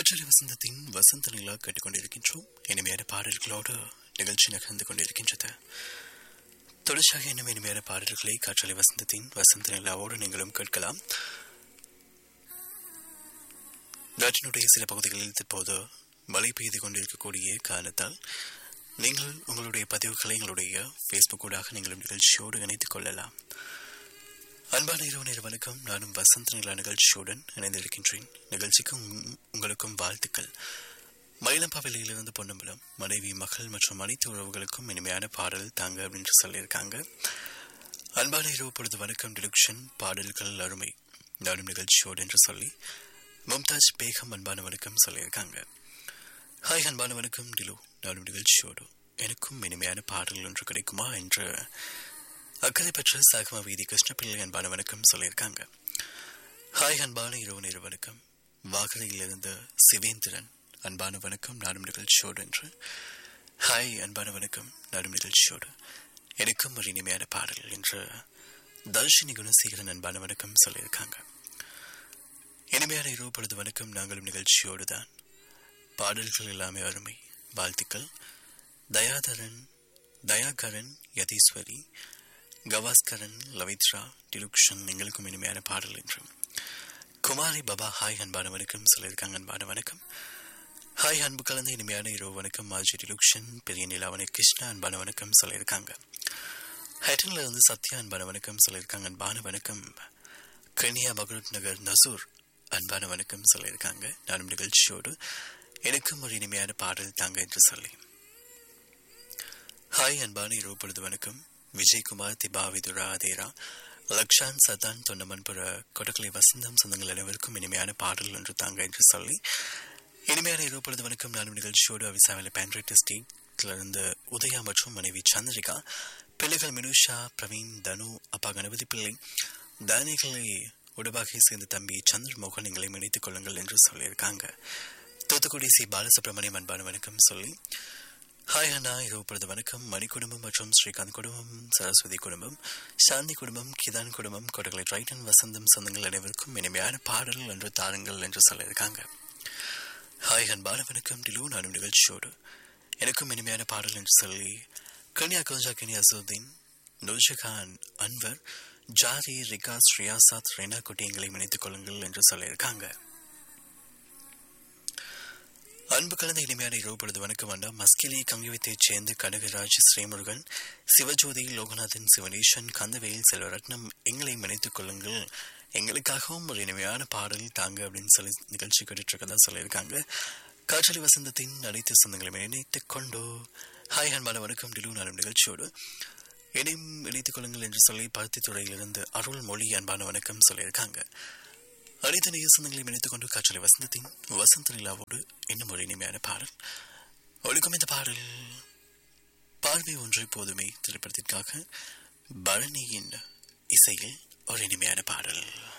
காற்றலை வசந்தத்தின் வசந்த நிலா கேட்டுக்கொண்டிருக்கின்றோம் இனிமையான பாடல்களோடு நிகழ்ச்சி நகர்ந்து கொண்டிருக்கின்றது தொடர்ச்சியாக இன்னும் இனிமையான பாடல்களை காற்றலை வசந்தத்தின் வசந்த நிலாவோடு நீங்களும் கேட்கலாம் நாட்டினுடைய சில பகுதிகளில் தற்போது மழை பெய்து கொண்டிருக்கக்கூடிய காரணத்தால் நீங்கள் உங்களுடைய பதிவுகளை எங்களுடைய ஃபேஸ்புக் ஊடாக நீங்களும் நிகழ்ச்சியோடு இணைத்துக் கொள்ளலாம் அன்பான இரவு நேர வணக்கம் நானும் வசந்த நிலா நிகழ்ச்சியுடன் இணைந்திருக்கின்றேன் நிகழ்ச்சிக்கும் உங்- உங்களுக்கும் வாழ்த்துக்கள் மயிலம்பாவிலிருந்து பொன்னம்பலம் மனைவி மகள் மற்றும் அனைத்து உறவுகளுக்கும் இனிமையான பாடல் தாங்க அப்படின்னு சொல்லியிருக்காங்க அன்பான இரவு பொழுது வணக்கம் டிலுக்ஷன் பாடல்கள் அருமை நானும் நிகழ்ச்சியோடு என்று சொல்லி மும்தாஜ் பேகம் அன்பான வணக்கம் சொல்லியிருக்காங்க ஹாய் அன்பான வணக்கம் டிலு நானும் நிகழ்ச்சியோடு எனக்கும் இனிமையான பாடல் ஒன்று கிடைக்குமா என்று அக்கறை பெற்ற சாகம வீதி கிருஷ்ணபிள்ளை அன்பான வணக்கம் சொல்லியிருக்காங்க ஹாய் அன்பான இரவு நேர வணக்கம் வாகரையிலிருந்து சிவேந்திரன் அன்பான வணக்கம் நானும் நிகழ்ச்சியோடு என்று ஹாய் அன்பான வணக்கம் நானும் நிகழ்ச்சியோடு எனக்கும் ஒரு இனிமையான பாடல் என்று தர்ஷினி குணசேகரன் அன்பான வணக்கம் சொல்லியிருக்காங்க இனிமையான இரவு பொழுது வணக்கம் நாங்களும் நிகழ்ச்சியோடு தான் பாடல்கள் எல்லாமே அருமை வாழ்த்துக்கள் தயாதரன் தயாகரன் யதீஸ்வரி கவாஸ்கரன் லவித்ரா டிலுக்ஷன் எங்களுக்கும் இனிமையான பாடல் என்றும் குமாரி பாபா ஹாய் அன்பான வணக்கம் சொல்லியிருக்காங்க அன்பான வணக்கம் ஹாய் அன்பு கலந்த இனிமையான இரவு வணக்கம் மாஜி டிலுக்ஷன் பெரிய நிலாவணி கிருஷ்ணா அன்பான வணக்கம் சொல்லியிருக்காங்க ஹேட்டன்ல இருந்து சத்யா அன்பான வணக்கம் சொல்லியிருக்காங்க அன்பான வணக்கம் கனியா பகரத் நகர் நசூர் அன்பான வணக்கம் சொல்லியிருக்காங்க நானும் நிகழ்ச்சியோடு எனக்கும் ஒரு இனிமையான பாடல் தாங்க என்று சொல்லி ஹாய் அன்பான இரவு பொழுது வணக்கம் விஜயகுமார் திபாவி துராதேரா லக்ஷான் சதான் தொண்டமன்புர கொடக்கலை வசந்தம் சொந்தங்கள் அனைவருக்கும் இனிமையான பாடல் ஒன்று தாங்க என்று சொல்லி இனிமையான இரவு பொழுது வணக்கம் நானும் நிகழ்ச்சியோடு அவிசாவில பேண்ட்ரைட் ஸ்டேட்ல இருந்து உதயா மற்றும் மனைவி சந்திரிகா பிள்ளைகள் மினுஷா பிரவீன் தனு அப்பா கணபதி பிள்ளை தானிகளை உடபாகை சேர்ந்த தம்பி சந்திரமோகன் எங்களை இணைத்துக் கொள்ளுங்கள் என்று சொல்லியிருக்காங்க தூத்துக்குடி சி பாலசுப்ரமணியம் அன்பான வணக்கம் சொல்லி ஹாய் அண்ணா இரவு பொழுது வணக்கம் மணி குடும்பம் மற்றும் ஸ்ரீகாந்த் குடும்பம் சரஸ்வதி குடும்பம் சாந்தி குடும்பம் கிதான் குடும்பம் கொடகலை ரைட்டன் வசந்தம் சொந்தங்கள் அனைவருக்கும் இனிமையான பாடல் என்று தாருங்கள் என்று சொல்லியிருக்காங்க ஹாய் அன்பான வணக்கம் டிலு நானும் நிகழ்ச்சியோடு எனக்கும் இனிமையான பாடல் என்று சொல்லி கன்யா கொஞ்சா கன்யா அசுதீன் நுல்ஷகான் அன்வர் ஜாரி ரிகாஸ் ரியாசாத் ரெனா குட்டி எங்களை இணைத்துக் கொள்ளுங்கள் என்று சொல்லியிருக்காங்க அன்பு கலந்த இனிமையான இரவு பொழுது வணக்கம் அண்ணா மஸ்கிலி கங்கிவத்தைச் சேர்ந்த கனகராஜ் ஸ்ரீமுருகன் சிவஜோதி லோகநாதன் சிவனேஷன் கந்தவேல் செல்வரத்னம் எங்களை இணைத்துக் கொள்ளுங்கள் எங்களுக்காகவும் ஒரு இனிமையான பாடல் தாங்க அப்படின்னு சொல்லி நிகழ்ச்சி கேட்டுட்டு இருக்கதா சொல்லியிருக்காங்க காற்றலி வசந்தத்தின் அனைத்து சொந்தங்களையும் இணைத்துக் கொண்டோ ஹாய் அன்பான வணக்கம் டிலு நானும் நிகழ்ச்சியோடு இணையும் இணைத்துக் கொள்ளுங்கள் என்று சொல்லி பருத்தி துறையிலிருந்து அருள் மொழி அன்பான வணக்கம் சொல்லியிருக்காங்க அனைத்து நேய சொந்தங்களையும் இணைத்துக் கொண்டு காற்றலை வசந்தத்தின் வசந்த நிலாவோடு இன்னும் ஒரு இனிமையான பாடல் ஒழுக்கம் இந்த பாடல் பார்வை ஒன்றை போதுமே திரைப்படத்திற்காக பரணியின் இசையில் ஒரு இனிமையான பாடல்